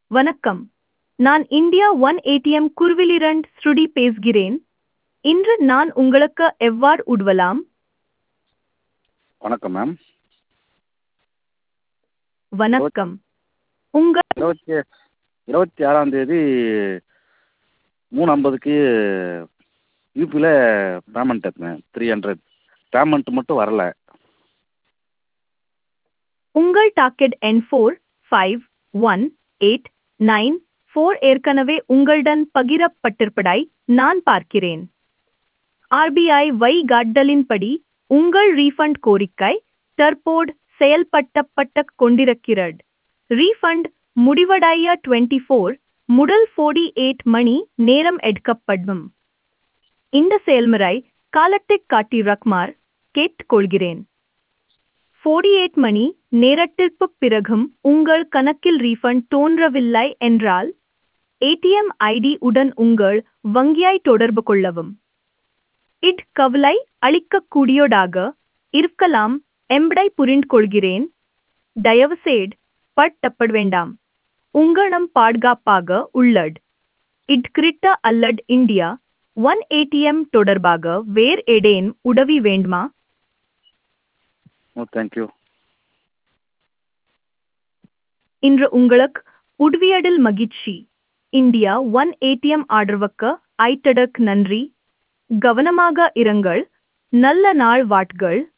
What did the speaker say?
வணக்கம் நான் India one ATM குருவிலிரண்ட் ஸ்ருடி பேசுகிறேன் இன்று நான் உங்களுக்கு எவ்வாறு உதவலாம் வணக்கம் மேம் வணக்கம் உங்கள் இருபத்தி இருபத்தி ஆறாம் தேதி மூணு ஐம்பதுக்கு யூபியில் பேமெண்ட் எடுத்தேன் த்ரீ ஹண்ட்ரட் பேமெண்ட் மட்டும் வரல உங்கள் டாக்கெட் எண் four five one eight nine four ஏற்கனவே உங்களுடன் பகிரப்பட்டிருப்பதை நான் பார்க்கிறேன் ஆர்பிஐ வழிகாட்டலின்படி உங்கள் ரீஃபண்ட் கோரிக்கை தற்போது செயல்படுத்தப்பட்டு கொண்டிருக்கிறது ரீஃபண்ட் முடிவடைய டுவெண்ட்டி ஃபோர் முதல் ஃபோர்டி எயிட் மணி நேரம் எடுக்கப்படும் இந்த செயல்முறை காலத்தை காட்டிரக்குமாறு கேட்டுக்கொள்கிறேன் ஃபோர்டி எயிட் மணி நேரத்திற்கு பிறகும் உங்கள் கணக்கில் ரீஃபண்ட் தோன்றவில்லை என்றால் ஏடிஎம் ஐடி உடன் உங்கள் வங்கியை தொடர்பு கொள்ளவும் இட் கவலை அளிக்கக்கூடியதாக இருக்கலாம் என்பதை புரிந்து கொள்கிறேன் தயவுசெய்து பட்டப்பட வேண்டாம் உங்களிடம் பாதுகாப்பாக உள்ளது இட் கிரிட்ட அல்லது இந்தியா ஒன் ஏடிஎம் தொடர்பாக வேறு ஏதேனும் உதவி வேண்டுமா ஓ தேங்க்யூ இன்று உங்களுக்கு உதவியதில் மகிழ்ச்சி இந்தியா ஒன் ஏடிஎம் ஆதரவுக்கு ஐட்டடக் நன்றி கவனமாக இருங்கள் நல்ல நாள் வாட்கள்